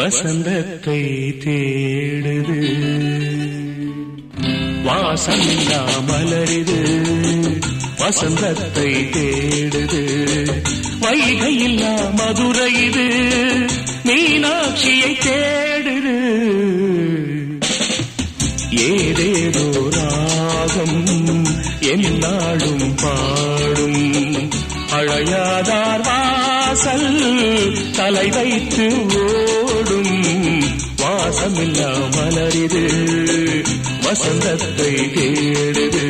வசந்தத்தை தேடுது வாசமில்லா மலரிது வசந்தத்தை தேடுது வைகையில்லா மதுரை இது மீனாட்சியை தேடுது ஏதேதோ ராகம் என்னாடும் பாடும் அழையாதார் வாசல் தலை வைத்து ஓடும் வாசமில்லா மலரிது வசந்தத்தை தேடுது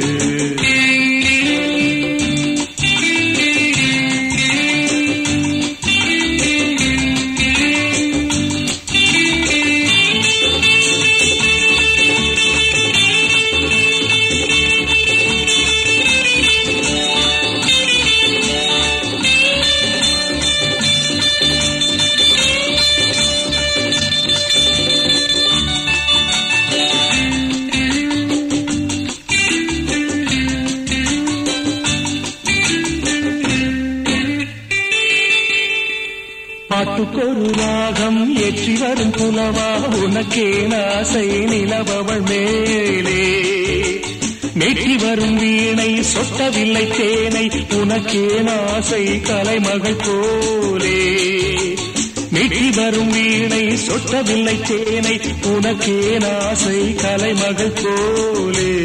பாட்டுக்கொரு ராகம் ஏற்றி வரும் புலவா உனக்கே நாசை நிலவவள் மேலே நெற்றி வரும் வீணை சொட்டவில்லை தேனை உனக்கே நாசை கலைமகள் போலே நெற்றி வரும் வீணை சொட்டவில்லை தேனை உனக்கே நாசை கலைமகள் போலே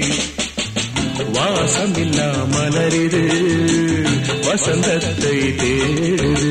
வாசமில்லா மலரிது வசந்தத்தை தேடுது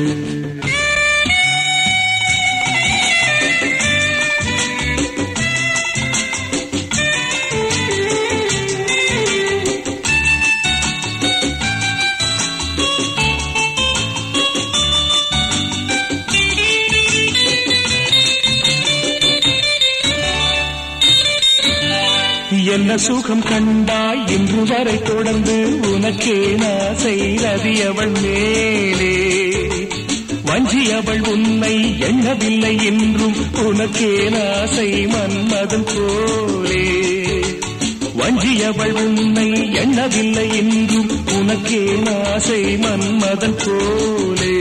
என்ன சுகம் கண்டாய் இன்று வரை தொடர்ந்து உனக்கே நாசை ரதியவள் மேலே வஞ்சியவள் உன்னை எண்ணவில்லை என்றும் உனக்கே நாசை மன்மதன் போலே வஞ்சியவள் உன்னை எண்ணவில்லை என்றும் உனக்கே நாசை மன்மதன் போலே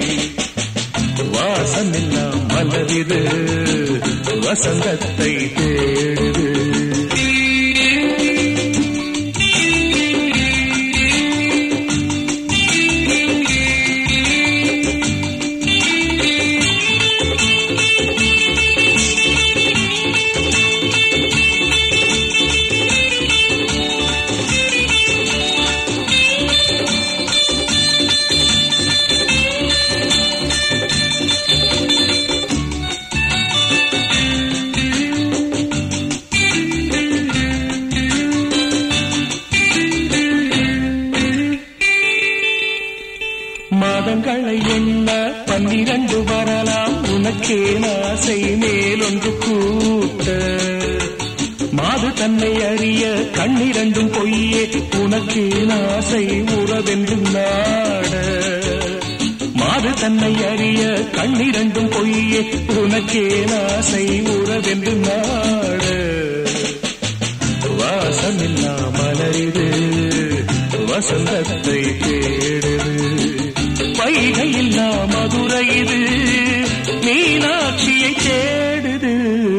வாசமெல்லாம் மலரிது வசந்தத்தை தேடுது மாதங்களை எண்ண பன்னிரண்டு வரலாம் உனக்கே நாசை மேலொன்று கூட்ட மாது தன்னை அறிய கண்ணிரண்டும் பொய்யே உனக்கே நாசை உறவென்று நாட மாது தன்னை அறிய கண்ணிரண்டும் பொய்யே உனக்கே நாசை உறவென்று நாட வாசமில்லா மலரிது வசந்தத்தை தேடுது வைகையில்லா மதுரை இது மீனாட்சியை தேடுது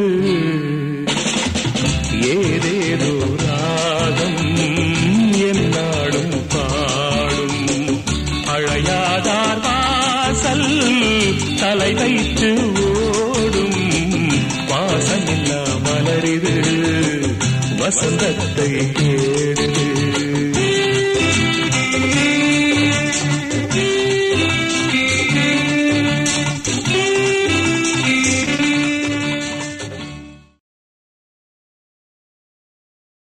ஏதேதோ ராகம் என்னாடும் பாடும் அழையாதார் வாசல் தலை வைத்து ஓடும் வாசமில்லா மலரிது வசந்தத்தை தேடுது